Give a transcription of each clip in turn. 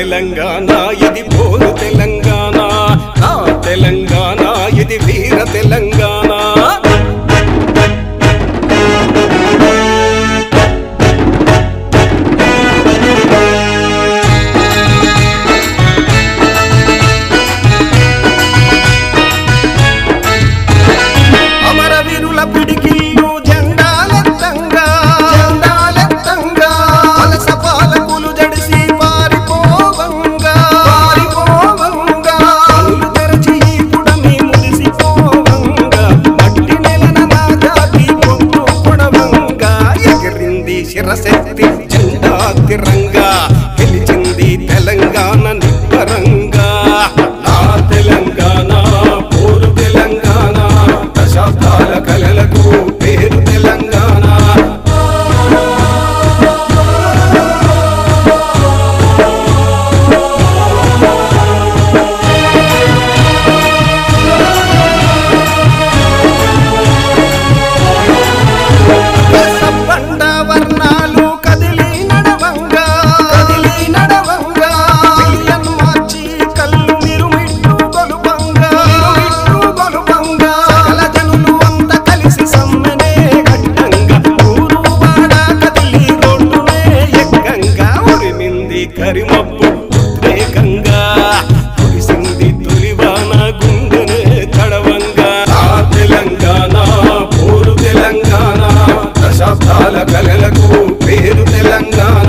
తెలంగాణ ఇది పోరు తెలంగాణ నా తెలంగాణ ఇది వీర తెలంగాణ అమరవీరుల పిడికిళ్ళు జెండాలెత్తంగా జెండాలెత్తంగా వలస పాలకులు జడిసి పారిపోవంగా పారిపోవంగా కనులు తెరచి ఈ పుడమి మురిసిపోవంగా మట్టి నెలన నా జాతి పొట్టు పొడవంగా ఎగిరింది శిరశక్తి జెండా తిరంగా గెలిచింది తెలంగాణ నిబ్బరంగా నా తెలంగాణ పోరు తెలంగాణ దశాబ్దాల కలలకు పేరు తెలంగాణ సబ్బండ వర్ణాలు కదిలి నడవంగా కదిలి నడవంగా విలియన్ మార్చి కళ్ళు మిరుమిట్టు గొలుపంగా మిరుమిట్టు గొలుపంగా సకల జనులు అంత కలిసి సమ్మెనే గట్టంగా ఊరు వాడ కదిలి రోడ్డునే ఎక్కంగా ఉరిమింది కరిమబ్బు ఉద్రేకంగా కురిసింది తొలివాన గుండెనే తడవంగా ఆ తెలంగాణ పోరు తెలంగాణ దశాబ్దాల కలలకు పేరు తెలంగాణ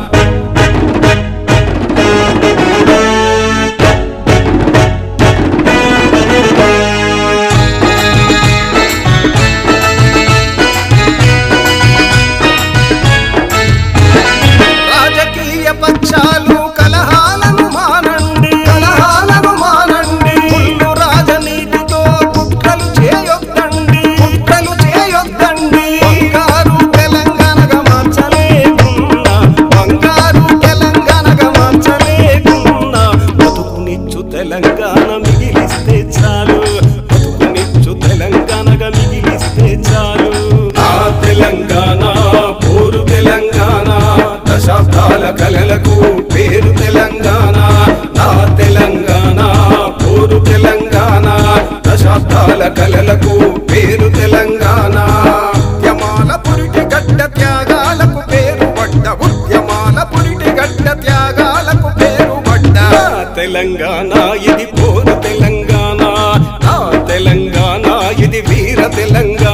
రాజకీయ పక్షాలు కలహాలను మానండి కలహాలను మానండి ముళ్ళు రాజనీతితో కుట్రలు చేయొద్దండి కుట్రలు చేయొద్దండి బంగారు తెలంగాణగా మార్చలేకున్నా బంగారు తెలంగాణగా మార్చలేకున్నా బతుకునిచ్చు తెలంగాణ మిగిలిస్తే చాలు బతుకునిచ్చు తెలంగాణగా మిగిలిస్తే చాలు ఆ తెలంగాణ పోరు తెలంగాణ దశాబ్దాల కలలకు పేరు తెలంగాణ నా తెలంగాణ పోరు తెలంగాణ దశాబ్దాల కలలకు పేరు తెలంగాణ ఉద్యమాల పురిటి గడ్డ త్యాగాలకు పేరు పడ్డ ఉద్యమాల పురిటి గడ్డ త్యాగాలకు పేరు పడ్డ నా తెలంగాణ ఇది పోరు తెలంగాణ నా తెలంగాణ ఇది వీర తెలంగాణ